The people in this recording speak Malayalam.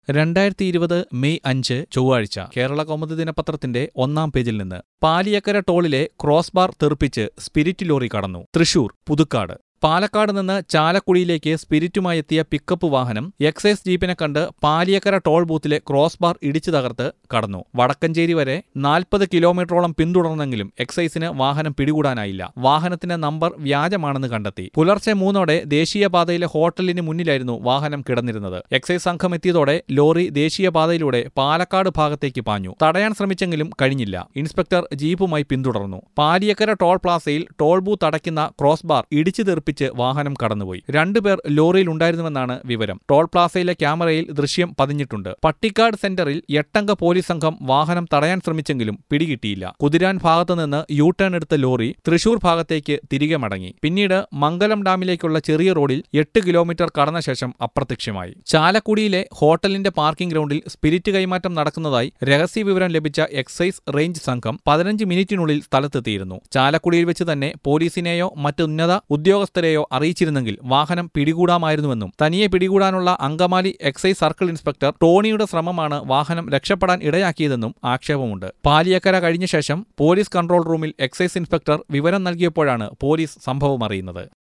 രണ്ടായിരത്തി ഇരുപത് മെയ് അഞ്ച് ചൊവ്വാഴ്ച കേരള കൗമുദി ദിനപത്രത്തിന്റെ ഒന്നാം പേജിൽ നിന്ന് പാലിയക്കര ടോളിലെ ക്രോസ് ബാർ തെറിപ്പിച്ച് സ്പിരിറ്റ് ലോറി കടന്നു തൃശൂർ പുതുക്കാട് പാലക്കാട് നിന്ന് ചാലക്കുടിയിലേക്ക് സ്പിരിറ്റുമായി എത്തിയ പിക്കപ്പ് വാഹനം എക്സൈസ് ജീപ്പിനെ കണ്ട് പാലിയക്കര ടോൾ ബൂത്തിലെ ക്രോസ് ബാർ ഇടിച്ചു തകർത്ത് കടന്നു വടക്കഞ്ചേരി വരെ നാൽപ്പത് കിലോമീറ്ററോളം പിന്തുടർന്നെങ്കിലും എക്സൈസിന് വാഹനം പിടികൂടാനായില്ല വാഹനത്തിന്റെ നമ്പർ വ്യാജമാണെന്ന് കണ്ടെത്തി പുലർച്ചെ മൂന്നോടെ ദേശീയപാതയിലെ ഹോട്ടലിന് മുന്നിലായിരുന്നു വാഹനം കിടന്നിരുന്നത് എക്സൈസ് സംഘം എത്തിയതോടെ ലോറി ദേശീയപാതയിലൂടെ പാലക്കാട് ഭാഗത്തേക്ക് പാഞ്ഞു തടയാൻ ശ്രമിച്ചെങ്കിലും കഴിഞ്ഞില്ല ഇൻസ്പെക്ടർ ജീപ്പുമായി പിന്തുടർന്നു പാലിയക്കര ടോൾ പ്ലാസയിൽ ടോൾ ബൂത്ത് അടയ്ക്കുന്ന ക്രോസ് ബാർ ഇടിച്ചു തെറിപ്പിച്ച് വാഹനം കടന്നുപോയി രണ്ടുപേർ ലോറിയിൽ ഉണ്ടായിരുന്നുവെന്നാണ് വിവരം ടോൾ പ്ലാസയിലെ ക്യാമറയിൽ ദൃശ്യം പതിഞ്ഞിട്ടുണ്ട് പട്ടിക്കാട് സെന്ററിൽ എട്ടംഗ പോലീസ് സംഘം വാഹനം തടയാൻ ശ്രമിച്ചെങ്കിലും പിടികിട്ടിയില്ല കുതിരാൻ ഭാഗത്തുനിന്ന് യു ടേൺ എടുത്ത ലോറി തൃശൂർ ഭാഗത്തേക്ക് തിരികെ മടങ്ങി പിന്നീട് മംഗലം ഡാമിലേക്കുള്ള ചെറിയ റോഡിൽ എട്ട് കിലോമീറ്റർ കടന്ന ശേഷം അപ്രത്യക്ഷമായി ചാലക്കുടിയിലെ ഹോട്ടലിന്റെ പാർക്കിംഗ് ഗ്രൗണ്ടിൽ സ്പിരിറ്റ് കൈമാറ്റം നടക്കുന്നതായി രഹസ്യവിവരം ലഭിച്ച എക്സൈസ് റേഞ്ച് സംഘം പതിനഞ്ച് മിനിറ്റിനുള്ളിൽ സ്ഥലത്തെത്തിയിരുന്നു ചാലക്കുടിയിൽ വെച്ച് തന്നെ പോലീസിനെയോ മറ്റ് ഉന്നത ഉദ്യോഗസ്ഥരെയോ അറിയിച്ചിരുന്നെങ്കിൽ വാഹനം പിടികൂടാമായിരുന്നുവെന്നും തനിയെ പിടികൂടാനുള്ള അങ്കമാലി എക്സൈസ് സർക്കിൾ ഇൻസ്പെക്ടർ ടോണിയുടെ ശ്രമമാണ് വാഹനം രക്ഷപ്പെടാൻ ഇടയാക്കിയതെന്നും ആക്ഷേപമുണ്ട് പാലിയക്കര കഴിഞ്ഞ ശേഷം പോലീസ് കൺട്രോൾ റൂമിൽ എക്സൈസ് ഇൻസ്പെക്ടർ വിവരം നൽകിയപ്പോഴാണ് പോലീസ് സംഭവം അറിയുന്നത്